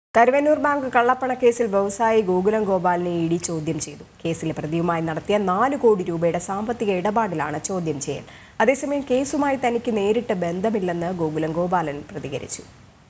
Karuvannur bank കള്ളപ്പണക്കേസിൽ വ്യവസായി Gokulam ഗോപാലിനെ E D ചോദ്യം ചെയ്തു കേസിലെ പ്രതിയുമായി നടത്തിയ നാല് കോടി രൂപയുടെ സാമ്പത്തിക ഇടപാടിലാണ് ചോദ്യം ചെയ്യൽ അതേസമയം കേസുമായി തനിക്ക് നേരിട്ട് ബന്ധമില്ലെന്ന് ഗോകുലം ഗോപാലൻ പ്രതികരിച്ചു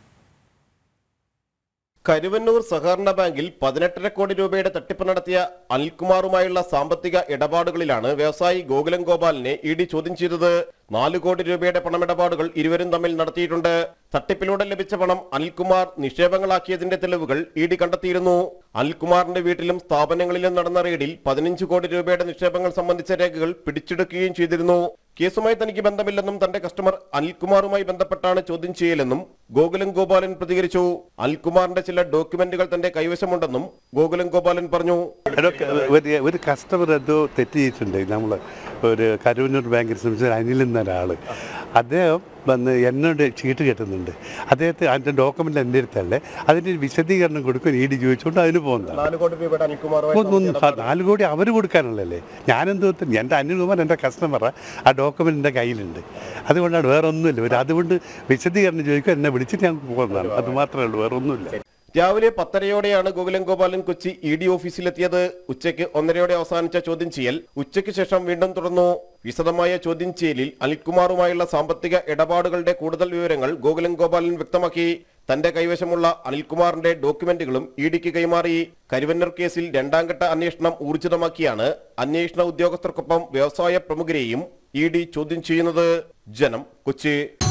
കരുവന്നൂർ സഹകരണ ബാങ്കിൽ പതിനെട്ടര കോടി രൂപയുടെ തട്ടിപ്പ് നടത്തിയ അനിൽകുമാറുമായുള്ള സാമ്പത്തിക ഇടപാടുകളിലാണ് വ്യവസായി ഗോകുലം ഗോപാലിനെ ഇ ഡി ചോദ്യം ചെയ്തത് നാല് കോടി രൂപയുടെ പണമിടപാടുകൾ ഇരുവരും തമ്മിൽ നടത്തിയിട്ടുണ്ട് തട്ടിപ്പിലൂടെ ലഭിച്ച പണം അനിൽകുമാർ നിക്ഷേപങ്ങളാക്കിയതിന്റെ തെളിവുകൾ ഇ ഡി കണ്ടെത്തിയിരുന്നു അനിൽകുമാറിന്റെ വീട്ടിലും സ്ഥാപനങ്ങളിലും നടന്ന റെയ്ഡിൽ പതിനഞ്ച് കോടി രൂപയുടെ നിക്ഷേപങ്ങൾ സംബന്ധിച്ച രേഖകൾ പിടിച്ചെടുക്കുകയും ചെയ്തിരുന്നു കേസുമായി തനിക്ക് ബന്ധമില്ലെന്നും തന്റെ കസ്റ്റമർ അനിൽകുമാറുമായി ബന്ധപ്പെട്ടാണ് ചോദ്യം ചെയ്യലെന്നും ഗോകുലം ഗോപാലൻ പ്രതികരിച്ചു അനിൽകുമാറിന്റെ ചില ഡോക്യുമെന്റുകൾ തന്റെ കൈവശമുണ്ടെന്നും ഗോകുലം ഗോപാലൻ പറഞ്ഞു അതൊക്കെ ഒരു ഒരു കസ്റ്റമർ എന്തോ തെറ്റ് ചെയ്തിട്ടുണ്ട് നമ്മൾ ഒരു കരുവന്നൂർ ബാങ്കിൽ സംബന്ധിച്ച അനിൽ എന്നൊരാൾ അദ്ദേഹം വന്ന് എന്നോട് ചീട്ട് കെട്ടുന്നുണ്ട് അദ്ദേഹത്തെ അതിൻ്റെ ഡോക്യുമെൻ്റ് എൻ്റെ അടുത്തല്ലേ അതിൻ്റെ ഒരു വിശദീകരണം കൊടുക്കും ഇ ഡി ചോദിച്ചുകൊണ്ട് അതിന് പോകുന്നതാണ് നാല് കോടി രൂപയുടെ ഒന്നും അനിൽകുമാറുമായി ആ നാല് കോടി അവർ കൊടുക്കാനുള്ളല്ലേ ഞാനെന്തോ എൻ്റെ അനിൽകുമാർ എൻ്റെ കസ്റ്റമറാണ് ആ ഡോക്യുമെൻ്റ് എൻ്റെ കയ്യിലുണ്ട് അതുകൊണ്ടാണ് വേറെ ഒന്നുമില്ല ഒരു അതുകൊണ്ട് വിശദീകരണം ചോദിക്കും എന്നെ വിളിച്ചിട്ട് ഞാൻ പോകുന്നതാണ് അത് മാത്രമേ ഉള്ളൂ വേറെ ഒന്നുമില്ല രാവിലെ പത്തരയോടെയാണ് ഗോകുലം ഗോപാലൻ കൊച്ചി ഇ ഡി ഓഫീസിലെത്തിയത് ഉച്ചയ്ക്ക് ഒന്നരയോടെ അവസാനിച്ച ചോദ്യം ചെയ്യൽ ഉച്ചയ്ക്ക് ശേഷം വീണ്ടും തുടർന്നു വിശദമായ ചോദ്യം ചെയ്യലിൽ അനിൽകുമാറുമായുള്ള സാമ്പത്തിക ഇടപാടുകളുടെ കൂടുതൽ വിവരങ്ങൾ ഗോകുലം ഗോപാലൻ വ്യക്തമാക്കി തന്റെ കൈവശമുള്ള അനിൽകുമാറിന്റെ ഡോക്യുമെന്റുകളും ഇ ഡിക്ക് കൈമാറി കരുവന്നൂർ കേസിൽ രണ്ടാംഘട്ട അന്വേഷണം ഊർജിതമാക്കിയാണ് അന്വേഷണ ഉദ്യോഗസ്ഥർക്കൊപ്പം വ്യവസായ പ്രമുഖരെയും ഇ ഡി ചോദ്യം ചെയ്യുന്നത് ജനം കൊച്ചി